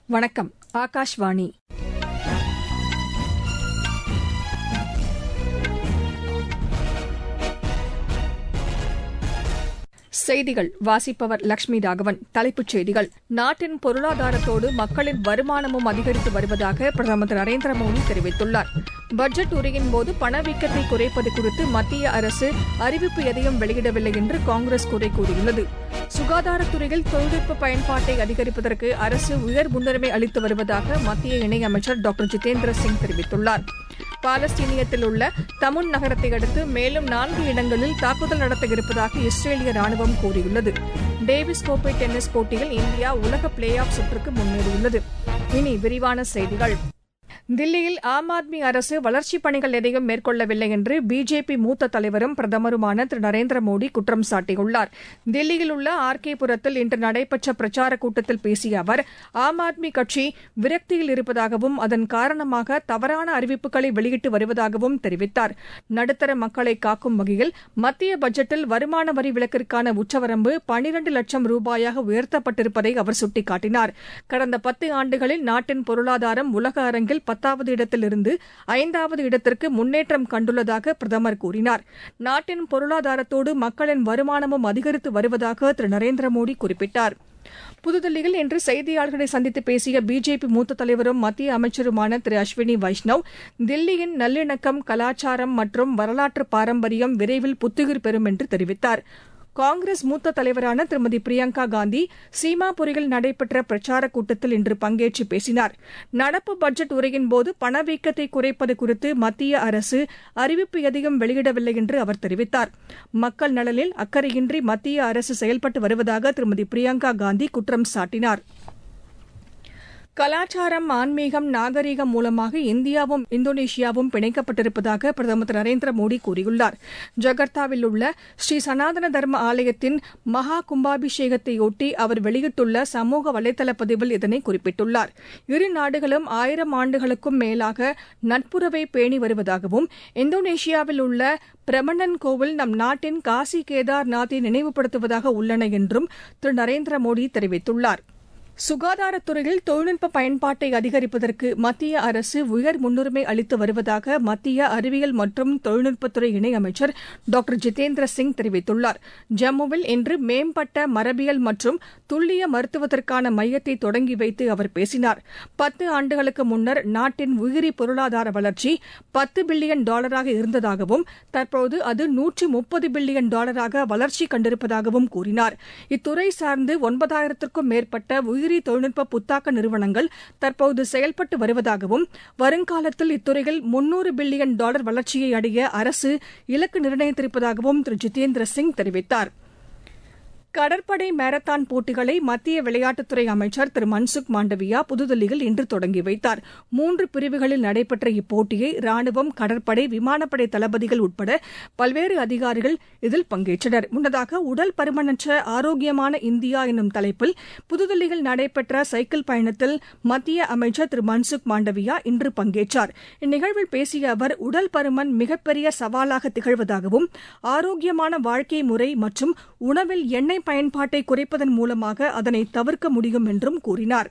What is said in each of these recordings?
வணக்கம் ஆகாஷ்வாணி செய்திகள் வாசிப்பவர் லட்சுமி ராகவன் தலைப்புச் செய்திகள் நாட்டின் பொருளாதாரத்தோடு மக்களின் வருமானமும் அதிகரித்து வருவதாக பிரதமர் திரு நரேந்திர மோடி தெரிவித்துள்ளார் பட்ஜெட் உரையின் போது பணவீக்கத்தை குறைப்பது குறித்து மத்திய அரசு அறிவிப்பு எதையும் வெளியிடவில்லை என்று காங்கிரஸ் குறை கூறியுள்ளது சுகாதாரத்துறையில் தொழில்நுட்ப பயன்பாட்டை அதிகரிப்பதற்கு அரசு உயர் முன்னுரிமை அளித்து வருவதாக மத்திய இணையமைச்சர் டாக்டர் ஜிதேந்திர சிங் தெரிவித்துள்ளார் பாலஸ்தீனியத்தில் உள்ள தமுன் நகரத்தை அடுத்து மேலும் நான்கு இடங்களில் தாக்குதல் நடத்த இருப்பதாக இஸ்ரேலிய ராணுவம் கூறியுள்ளது டேவிஸ் கோப்பை டென்னிஸ் போட்டியில் இந்தியா உலக பிளே ஆஃப் சுற்றுக்கு முன்னேறியுள்ளது இனி விரிவான செய்திகள் தில்லியில் ஆம் ஆத்மி அரசு வளர்ச்சிப் பணிகள் எதையும் மேற்கொள்ளவில்லை என்று பிஜேபி மூத்த தலைவரும் பிரதமருமான திரு நரேந்திர மோடி குற்றம் சாட்டியுள்ளார் தில்லியில் உள்ள ஆர் கே புரத்தில் இன்று நடைபெற்ற பிரச்சாரக் கூட்டத்தில் பேசிய அவர் ஆம் ஆத்மி கட்சி விரக்தியில் இருப்பதாகவும் அதன் காரணமாக தவறான அறிவிப்புகளை வெளியிட்டு வருவதாகவும் தெரிவித்தார் நடுத்தர மக்களை காக்கும் வகையில் மத்திய பட்ஜெட்டில் வருமான வரி விலக்கிற்கான உச்சவரம்பு பனிரண்டு லட்சம் ரூபாயாக உயர்த்தப்பட்டிருப்பதை அவர் சுட்டிக்காட்டினார் கடந்த பத்து ஆண்டுகளில் நாட்டின் பொருளாதாரம் உலக அரங்கில் பத்தாவது இடத்திலிருந்து ஐந்தாவது இடத்திற்கு முன்னேற்றம் கண்டுள்ளதாக பிரதமர் கூறினார் நாட்டின் பொருளாதாரத்தோடு மக்களின் வருமானமும் அதிகரித்து வருவதாக திரு நரேந்திர மோடி குறிப்பிட்டார் புதுதில்லியில் இன்று செய்தியாளர்களை சந்தித்து பேசிய பிஜேபி மூத்த தலைவரும் மத்திய அமைச்சருமான திரு அஸ்வினி வைஷ்ணவ் தில்லியின் நல்லிணக்கம் கலாச்சாரம் மற்றும் வரலாற்று பாரம்பரியம் விரைவில் புத்துயிர் பெறும் என்று தெரிவித்தார் காங்கிரஸ் மூத்த தலைவரான திருமதி பிரியங்கா காந்தி சீமாபுரியில் நடைபெற்ற பிரச்சாரக் கூட்டத்தில் இன்று பங்கேற்று பேசினார் நடப்பு பட்ஜெட் உரையின்போது பணவீக்கத்தை குறைப்பது குறித்து மத்திய அரசு அறிவிப்பு எதையும் வெளியிடவில்லை என்று அவர் தெரிவித்தார் மக்கள் நலனில் அக்கறையின்றி மத்திய அரசு செயல்பட்டு வருவதாக திருமதி பிரியங்கா காந்தி குற்றம் சாட்டினார் கலாச்சாரம் ஆன்மீகம் நாகரீகம் மூலமாக இந்தியாவும் இந்தோனேஷியாவும் பிணைக்கப்பட்டிருப்பதாக பிரதமர் திரு நரேந்திர மோடி கூறியுள்ளார் ஜகர்த்தாவில் உள்ள ஸ்ரீ சனாதன தர்ம ஆலயத்தின் மகா கும்பாபிஷேகத்தையொட்டி அவர் வெளியிட்டுள்ள சமூக வலைதள பதிவில் இதனை குறிப்பிட்டுள்ளார் இரு நாடுகளும் ஆயிரம் ஆண்டுகளுக்கும் மேலாக நட்புறவை பேணி வருவதாகவும் இந்தோனேஷியாவில் உள்ள பிரமணன் கோவில் நம் நாட்டின் காசி கேதார் நாத்தை நினைவுபடுத்துவதாக உள்ளன என்றும் திரு நரேந்திர மோடி தெரிவித்துள்ளாா் சுகாதாரத்துறையில் தொழில்நுட்ப பயன்பாட்டை அதிகரிப்பதற்கு மத்திய அரசு உயர் முன்னுரிமை அளித்து வருவதாக மத்திய அறிவியல் மற்றும் தொழில்நுட்பத்துறை இணையமைச்சர் டாக்டர் ஜிதேந்திர சிங் தெரிவித்துள்ளார் ஜம்முவில் இன்று மேம்பட்ட மரபியல் மற்றும் துல்லிய மருத்துவத்திற்கான மையத்தை தொடங்கி வைத்து அவர் பேசினார் பத்து ஆண்டுகளுக்கு முன்னர் நாட்டின் உயிரி பொருளாதார வளர்ச்சி பத்து பில்லியன் டாலராக இருந்ததாகவும் தற்போது அது நூற்றி முப்பது பில்லியன் டாலராக வளர்ச்சி கண்டிருப்பதாகவும் கூறினார் இத்துறை சார்ந்து ஒன்பதாயிரத்திற்கும் மேற்பட்ட உயிரி உயிரி தொழில்நுட்ப புத்தாக்க நிறுவனங்கள் தற்போது செயல்பட்டு வருவதாகவும் வருங்காலத்தில் இத்துறையில் முன்னூறு பில்லியன் டாலர் வளர்ச்சியை அடைய அரசு இலக்கு நிர்ணயித்திருப்பதாகவும் திரு ஜிதேந்திர சிங் தெரிவித்தாா் கடற்படை மாரத்தான் போட்டிகளை மத்திய விளையாட்டுத்துறை அமைச்சர் திரு மன்சுக் மாண்டவியா புதுதில்லியில் இன்று தொடங்கி வைத்தார் மூன்று பிரிவுகளில் நடைபெற்ற இப்போட்டியை ராணுவம் கடற்படை விமானப்படை தளபதிகள் உட்பட பல்வேறு அதிகாரிகள் இதில் பங்கேற்றனர் முன்னதாக உடல் பருமனற்ற ஆரோக்கியமான இந்தியா என்னும் தலைப்பில் புதுதில்லியில் நடைபெற்ற சைக்கிள் பயணத்தில் மத்திய அமைச்சர் திரு மன்சுக் மாண்டவியா இன்று பங்கேற்றார் இந்நிகழ்வில் பேசிய அவர் உடல் பருமன் மிகப்பெரிய சவாலாக திகழ்வதாகவும் ஆரோக்கியமான வாழ்க்கை முறை மற்றும் உணவில் எண்ணெய் பயன்பாட்டை குறைப்பதன் மூலமாக அதனை தவிர்க்க முடியும் என்றும் கூறினார்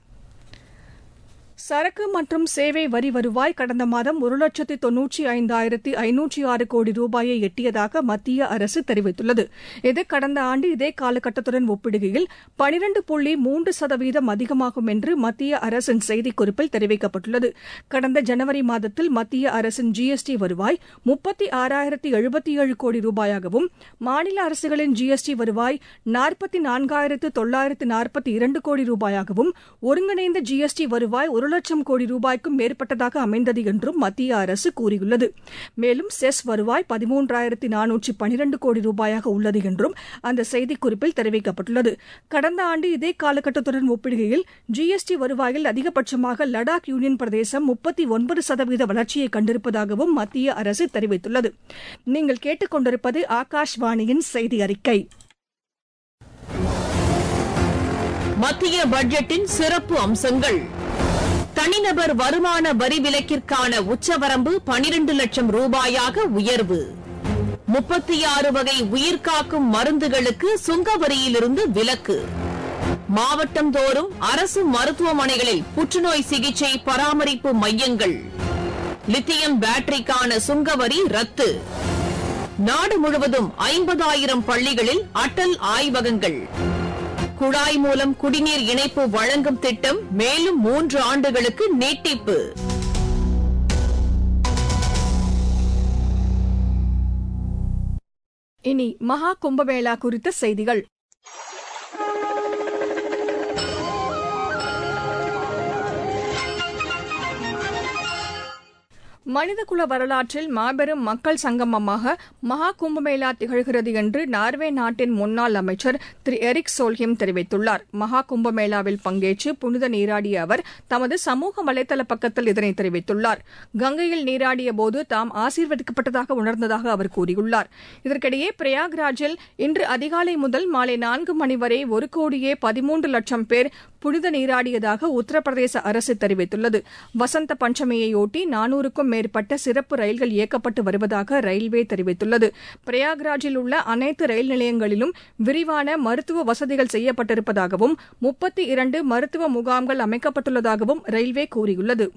சரக்கு மற்றும் சேவை வரி வருவாய் கடந்த மாதம் ஒரு லட்சத்து தொன்னூற்றி ஐந்தாயிரத்தி ஐநூற்றி ஆறு கோடி ரூபாயை எட்டியதாக மத்திய அரசு தெரிவித்துள்ளது இது கடந்த ஆண்டு இதே காலகட்டத்துடன் ஒப்பிடுகையில் பனிரண்டு புள்ளி மூன்று சதவீதம் அதிகமாகும் என்று மத்திய அரசின் செய்திக்குறிப்பில் தெரிவிக்கப்பட்டுள்ளது கடந்த ஜனவரி மாதத்தில் மத்திய அரசின் ஜிஎஸ்டி வருவாய் முப்பத்தி ஆறாயிரத்தி எழுபத்தி ஏழு கோடி ரூபாயாகவும் மாநில அரசுகளின் ஜிஎஸ்டி வருவாய் நாற்பத்தி நான்காயிரத்து தொள்ளாயிரத்து நாற்பத்தி இரண்டு கோடி ரூபாயாகவும் ஒருங்கிணைந்த ஜிஎஸ்டி வருவாய் ஒரு லட்சம் கோடி ரூபாய்க்கும் மேற்பட்டதாக அமைந்தது என்றும் மத்திய அரசு கூறியுள்ளது மேலும் செஸ் வருவாய் பதிமூன்றாயிரத்தி நானூற்றி பனிரண்டு கோடி ரூபாயாக உள்ளது என்றும் அந்த செய்திக்குறிப்பில் தெரிவிக்கப்பட்டுள்ளது கடந்த ஆண்டு இதே காலகட்டத்துடன் ஒப்பிடுகையில் ஜிஎஸ்டி வருவாயில் அதிகபட்சமாக லடாக் யூனியன் பிரதேசம் முப்பத்தி ஒன்பது சதவீத வளர்ச்சியை கண்டிருப்பதாகவும் மத்திய அரசு தெரிவித்துள்ளது நீங்கள் கேட்டுக்கொண்டிருப்பது ஆகாஷ்வாணியின் செய்தி அறிக்கை மத்திய பட்ஜெட்டின் சிறப்பு அம்சங்கள் தனிநபர் வருமான வரி விலக்கிற்கான உச்சவரம்பு பனிரண்டு லட்சம் ரூபாயாக உயர்வு முப்பத்தி ஆறு வகை உயிர்காக்கும் மருந்துகளுக்கு சுங்க வரியிலிருந்து விலக்கு மாவட்டம் தோறும் அரசு மருத்துவமனைகளில் புற்றுநோய் சிகிச்சை பராமரிப்பு மையங்கள் லித்தியம் பேட்டரிக்கான சுங்கவரி ரத்து நாடு முழுவதும் ஐம்பதாயிரம் பள்ளிகளில் அடல் ஆய்வகங்கள் குழாய் மூலம் குடிநீர் இணைப்பு வழங்கும் திட்டம் மேலும் மூன்று ஆண்டுகளுக்கு நீட்டிப்பு இனி மகா கும்பமேளா குறித்த செய்திகள் மனிதகுல வரலாற்றில் மாபெரும் மக்கள் சங்கமமாக மகா கும்பமேளா திகழ்கிறது என்று நார்வே நாட்டின் முன்னாள் அமைச்சர் திரு எரிக் சோல்ஹிம் தெரிவித்துள்ளார் மகா கும்பமேளாவில் பங்கேற்று புனித நீராடிய அவர் தமது சமூக வலைதள பக்கத்தில் இதனை தெரிவித்துள்ளார் கங்கையில் நீராடிய போது தாம் ஆசீர்வதிக்கப்பட்டதாக உணர்ந்ததாக அவர் கூறியுள்ளார் இதற்கிடையே பிரயாக்ராஜில் இன்று அதிகாலை முதல் மாலை நான்கு மணி வரை ஒரு கோடியே பதிமூன்று லட்சம் பேர் புனித நீராடியதாக உத்தரப்பிரதேச அரசு தெரிவித்துள்ளது வசந்த பஞ்சமியையொட்டி நானூறுக்கும் மேற்பட்ட சிறப்பு ரயில்கள் இயக்கப்பட்டு வருவதாக ரயில்வே தெரிவித்துள்ளது பிரயாக்ராஜில் உள்ள அனைத்து ரயில் நிலையங்களிலும் விரிவான மருத்துவ வசதிகள் செய்யப்பட்டிருப்பதாகவும் முப்பத்தி இரண்டு மருத்துவ முகாம்கள் அமைக்கப்பட்டுள்ளதாகவும் ரயில்வே கூறியுள்ளது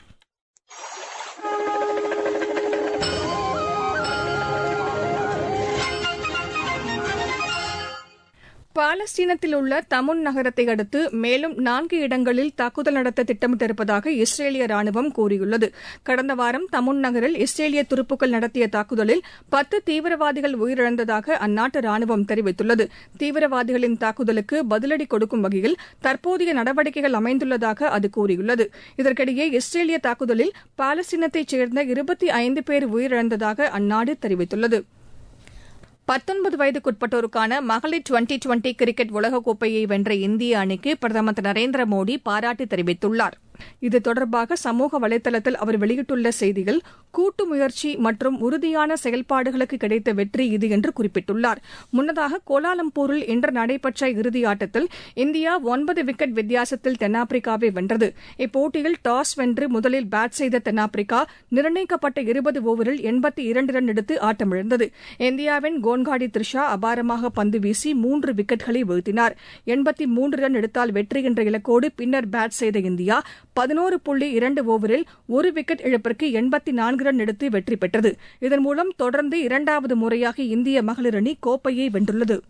பாலஸ்தீனத்தில் உள்ள தமுன் நகரத்தை அடுத்து மேலும் நான்கு இடங்களில் தாக்குதல் நடத்த திட்டமிட்டிருப்பதாக இஸ்ரேலிய ராணுவம் கூறியுள்ளது கடந்த வாரம் தமுன் நகரில் இஸ்ரேலிய துருப்புக்கள் நடத்திய தாக்குதலில் பத்து தீவிரவாதிகள் உயிரிழந்ததாக அந்நாட்டு ராணுவம் தெரிவித்துள்ளது தீவிரவாதிகளின் தாக்குதலுக்கு பதிலடி கொடுக்கும் வகையில் தற்போதைய நடவடிக்கைகள் அமைந்துள்ளதாக அது கூறியுள்ளது இதற்கிடையே இஸ்ரேலிய தாக்குதலில் பாலஸ்தீனத்தைச் சேர்ந்த இருபத்தி ஐந்து பேர் உயிரிழந்ததாக அந்நாடு தெரிவித்துள்ளது பத்தொன்பது வயதுக்குட்பட்டோருக்கான மகளிர் டுவெண்டி டுவெண்டி கிரிக்கெட் உலகக்கோப்பையை வென்ற இந்திய அணிக்கு பிரதமர் திரு நரேந்திர மோடி பாராட்டு தெரிவித்துள்ளார் இது தொடர்பாக சமூக வலைதளத்தில் அவர் வெளியிட்டுள்ள செய்தியில் கூட்டு முயற்சி மற்றும் உறுதியான செயல்பாடுகளுக்கு கிடைத்த வெற்றி இது என்று குறிப்பிட்டுள்ளார் முன்னதாக கோலாலம்பூரில் இன்று நடைபெற்ற இறுதியாட்டத்தில் இந்தியா ஒன்பது விக்கெட் வித்தியாசத்தில் தென்னாப்பிரிக்காவை வென்றது இப்போட்டியில் டாஸ் வென்று முதலில் பேட் செய்த தென்னாப்பிரிக்கா நிர்ணயிக்கப்பட்ட இருபது ஓவரில் எண்பத்தி இரண்டு ரன் எடுத்து ஆட்டமிழந்தது இந்தியாவின் கோன்காடி த்ரிஷா அபாரமாக பந்து வீசி மூன்று விக்கெட்களை வீழ்த்தினார் எண்பத்தி மூன்று ரன் எடுத்தால் வெற்றி என்ற இலக்கோடு பின்னர் பேட் செய்த இந்தியா பதினோரு புள்ளி இரண்டு ஓவரில் ஒரு விக்கெட் இழப்பிற்கு எண்பத்தி நான்கு ரன் எடுத்து வெற்றி பெற்றது இதன் மூலம் தொடர்ந்து இரண்டாவது முறையாக இந்திய மகளிர் அணி கோப்பையை வென்றுள்ளது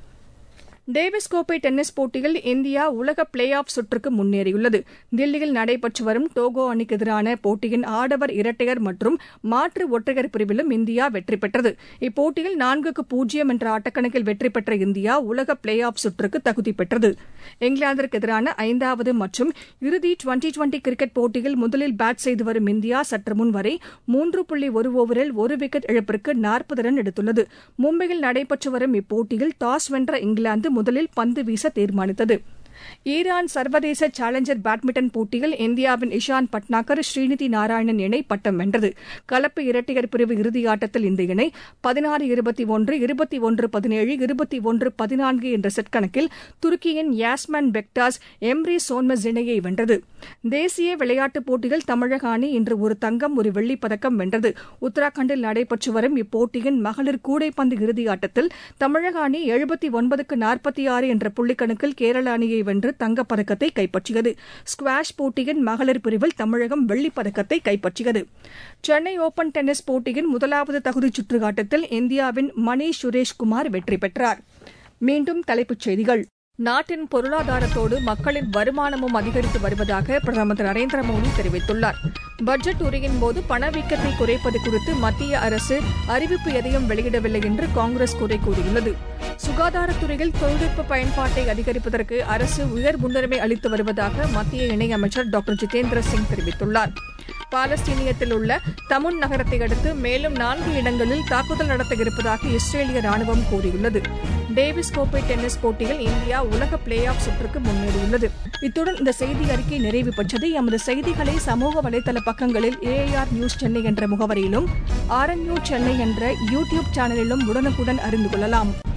டேவிஸ் கோப்பை டென்னிஸ் போட்டியில் இந்தியா உலக பிளே ஆஃப் சுற்றுக்கு முன்னேறியுள்ளது தில்லியில் நடைபெற்று வரும் டோகோ அணிக்கு எதிரான போட்டியின் ஆடவர் இரட்டையர் மற்றும் மாற்று ஒற்றையர் பிரிவிலும் இந்தியா வெற்றி பெற்றது இப்போட்டியில் நான்குக்கு பூஜ்ஜியம் என்ற ஆட்டக்கணக்கில் வெற்றி பெற்ற இந்தியா உலக பிளே ஆஃப் சுற்றுக்கு தகுதி பெற்றது இங்கிலாந்திற்கு எதிரான ஐந்தாவது மற்றும் இறுதி டுவெண்டி டுவெண்டி கிரிக்கெட் போட்டியில் முதலில் பேட் செய்து வரும் இந்தியா சற்று முன் வரை மூன்று புள்ளி ஒரு ஓவரில் ஒரு விக்கெட் இழப்பிற்கு நாற்பது ரன் எடுத்துள்ளது மும்பையில் நடைபெற்று வரும் இப்போட்டியில் டாஸ் வென்ற இங்கிலாந்து முதலில் பந்து வீச தீர்மானித்தது ஈரான் சர்வதேச சேலஞ்சர் பேட்மிண்டன் போட்டியில் இந்தியாவின் இஷான் பட்னாகர் ஸ்ரீநிதி நாராயணன் இணை பட்டம் வென்றது கலப்பு இரட்டையர் பிரிவு இறுதியாட்டத்தில் இந்த இணை பதினாறு இருபத்தி ஒன்று இருபத்தி ஒன்று பதினேழு இருபத்தி ஒன்று பதினான்கு என்ற செட் கணக்கில் துருக்கியின் யாஸ்மான் பெக்டாஸ் எம்ரி சோன்மஸ் இணையை வென்றது தேசிய விளையாட்டுப் போட்டியில் தமிழக அணி இன்று ஒரு தங்கம் ஒரு வெள்ளிப் பதக்கம் வென்றது உத்தராகண்டில் நடைபெற்று வரும் இப்போட்டியின் மகளிர் கூடைப்பந்து இறுதியாட்டத்தில் தமிழக அணி எழுபத்தி ஒன்பதுக்கு நாற்பத்தி ஆறு என்ற புள்ளிக்கணக்கில் கேரள அணியை வென்று தங்கப்பதக்கத்தை கைப்பற்றியது ஸ்குவாஷ் போட்டியின் மகளிர் பிரிவில் தமிழகம் வெள்ளிப் பதக்கத்தை கைப்பற்றியது சென்னை ஓபன் டென்னிஸ் போட்டியின் முதலாவது தகுதிச் சுற்று ஆட்டத்தில் இந்தியாவின் மணீஷ் சுரேஷ்குமார் வெற்றி பெற்றார் மீண்டும் தலைப்புச் செய்திகள் நாட்டின் பொருளாதாரத்தோடு மக்களின் வருமானமும் அதிகரித்து வருவதாக பிரதமர் திரு நரேந்திர மோடி தெரிவித்துள்ளார் பட்ஜெட் உரையின் போது பணவீக்கத்தை குறைப்பது குறித்து மத்திய அரசு அறிவிப்பு எதையும் வெளியிடவில்லை என்று காங்கிரஸ் குறை கூறியுள்ளது சுகாதாரத்துறையில் தொழில்நுட்ப பயன்பாட்டை அதிகரிப்பதற்கு அரசு உயர் முன்னுரிமை அளித்து வருவதாக மத்திய இணையமைச்சர் டாக்டர் ஜிதேந்திர சிங் தெரிவித்துள்ளார் பாலஸ்தீனியத்தில் உள்ள தமுன் நகரத்தை அடுத்து மேலும் நான்கு இடங்களில் தாக்குதல் நடத்த இருப்பதாக இஸ்ரேலிய ராணுவம் கூறியுள்ளது டேவிஸ் கோப்பை டென்னிஸ் போட்டியில் இந்தியா உலக பிளே ஆஃப் சுற்றுக்கு முன்னேறியுள்ளது இத்துடன் இந்த செய்தி அறிக்கை நிறைவு பெற்றது எமது செய்திகளை சமூக வலைதள பக்கங்களில் ஏஐஆர் நியூஸ் சென்னை என்ற முகவரியிலும் ஆர்என் நியூஸ் சென்னை என்ற யூ டியூப் சேனலிலும் உடனுக்குடன் அறிந்து கொள்ளலாம்